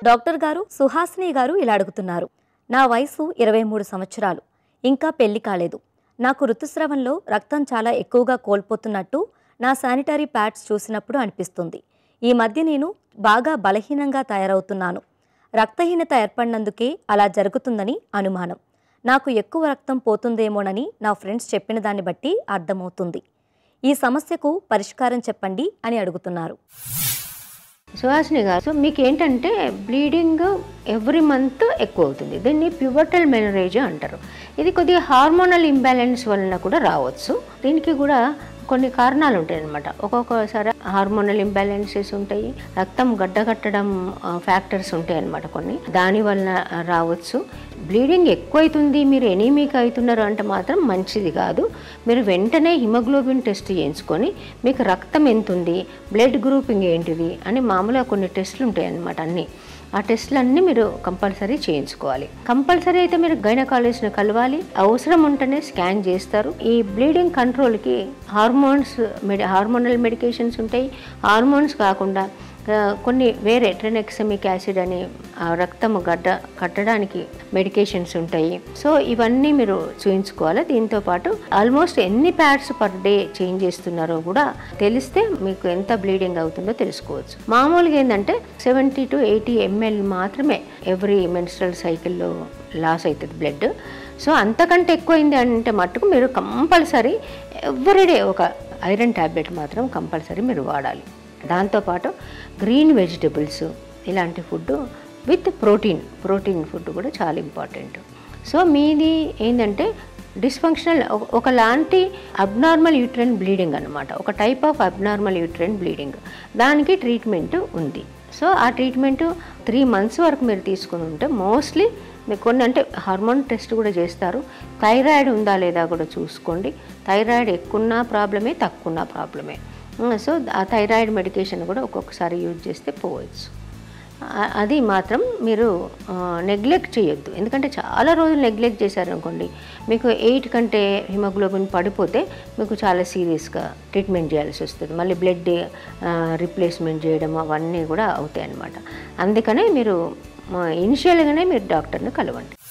doctor గారు సుహాసిని గారు ఇలా అడుగుతున్నారు నా వయసు ఇరవై మూడు సంవత్సరాలు ఇంకా పెళ్లి కాలేదు నాకు ఋతుస్రవంలో రక్తం చాలా ఎక్కువగా కోల్పోతున్నట్టు నా శానిటరీ ప్యాడ్స్ చూసినప్పుడు అనిపిస్తుంది ఈ మధ్య నేను బాగా బలహీనంగా తయారవుతున్నాను రక్తహీనత ఏర్పడినందుకే అలా జరుగుతుందని అనుమానం నాకు ఎక్కువ రక్తం పోతుందేమోనని నా ఫ్రెండ్స్ చెప్పిన దాన్ని బట్టి అర్థమవుతుంది ఈ సమస్యకు పరిష్కారం చెప్పండి అని అడుగుతున్నారు సుహాసిని గారు సో మీకు ఏంటంటే బ్లీడింగ్ ఎవ్రీ మంత్ ఎక్కువ అవుతుంది దీన్ని ప్యూబర్టల్ మెనరేజ్ అంటారు ఇది కొద్దిగా హార్మోనల్ ఇంబ్యాలెన్స్ వలన కూడా రావచ్చు దీనికి కూడా కొన్ని కారణాలు ఉంటాయి అనమాట ఒక్కొక్కసారి హార్మోనల్ ఇంబ్యాలెన్సెస్ ఉంటాయి రక్తం గడ్డగట్టడం ఫ్యాక్టర్స్ ఉంటాయి అనమాట కొన్ని దాని వలన రావచ్చు బ్లీడింగ్ ఎక్కువ అవుతుంది మీరు ఎనీమిక్ అవుతున్నారు అంటే మాత్రం మంచిది కాదు మీరు వెంటనే హిమోగ్లోబిన్ టెస్ట్ చేయించుకొని మీకు రక్తం ఎంత ఉంది బ్లడ్ గ్రూపింగ్ ఏంటిది అని మామూలుగా కొన్ని టెస్టులు ఉంటాయి అన్నమాట అన్నీ ఆ టెస్టులు అన్నీ మీరు కంపల్సరీ చేయించుకోవాలి కంపల్సరీ అయితే మీరు గైనకాలజిస్ట్ని కలవాలి అవసరం ఉంటేనే స్కాన్ చేస్తారు ఈ బ్లీడింగ్ కంట్రోల్కి హార్మోన్స్ మెడి హార్మోనల్ మెడికేషన్స్ ఉంటాయి హార్మోన్స్ కాకుండా ఆ, కొన్ని వేరే ట్రెనెక్సమిక్ యాసిడ్ అని ఆ, రక్తము గడ్డ కట్టడానికి మెడికేషన్స్ ఉంటాయి సో ఇవన్నీ మీరు చూయించుకోవాలి దీంతో పాటు ఆల్మోస్ట్ ఎన్ని ప్యాడ్స్ పర్ డే చేంజ్ చేస్తున్నారో కూడా తెలిస్తే మీకు ఎంత బ్లీడింగ్ అవుతుందో తెలుసుకోవచ్చు మామూలుగా ఏంటంటే సెవెంటీ టు ఎయిటీ ఎంఎల్ మాత్రమే ఎవ్రీ మెన్స్ట్రల్ సైకిల్లో లాస్ అవుతుంది బ్లడ్ సో అంతకంటే ఎక్కువైంది అంటే మట్టుకు మీరు కంపల్సరీ ఎవ్రీడే ఒక ఐరన్ ట్యాబ్లెట్ మాత్రం కంపల్సరీ మీరు వాడాలి దాంతోపాటు గ్రీన్ వెజిటబుల్స్ ఇలాంటి food with protein protein food కూడా చాలా ఇంపార్టెంట్ సో మీది ఏంటంటే డిస్ఫంక్షనల్ ఒకలాంటి అబ్నార్మల్ యూట్రైన్ బ్లీడింగ్ అనమాట ఒక type of abnormal uterine bleeding దానికి ట్రీట్మెంట్ ఉంది సో ఆ ట్రీట్మెంట్ త్రీ మంత్స్ వరకు మీరు తీసుకుని ఉంటే మోస్ట్లీ మీకు కొన్ని అంటే హార్మోన్ టెస్ట్ కూడా చేస్తారు థైరాయిడ్ ఉందా లేదా కూడా చూసుకోండి థైరాయిడ్ ఎక్కువన్నా ప్రాబ్లమే తక్కువన్నా ప్రాబ్లమే సో ఆ థైరాయిడ్ మెడికేషన్ కూడా ఒక్కొక్కసారి యూజ్ చేస్తే పోవచ్చు ఆ- అది మాత్రం మీరు నెగ్లెక్ట్ చేయొద్దు ఎందుకంటే చాలా రోజులు నెగ్లెక్ట్ చేశారనుకోండి మీకు ఎయిట్ కంటే హిమోగ్లోబిన్ పడిపోతే మీకు చాలా సీరియస్గా ట్రీట్మెంట్ చేయాల్సి వస్తుంది మళ్ళీ బ్లడ్ రిప్లేస్మెంట్ చేయడం అవన్నీ కూడా అవుతాయి అన్నమాట అందుకనే మీరు ఇనిషియల్గానే మీరు డాక్టర్ని కలవండి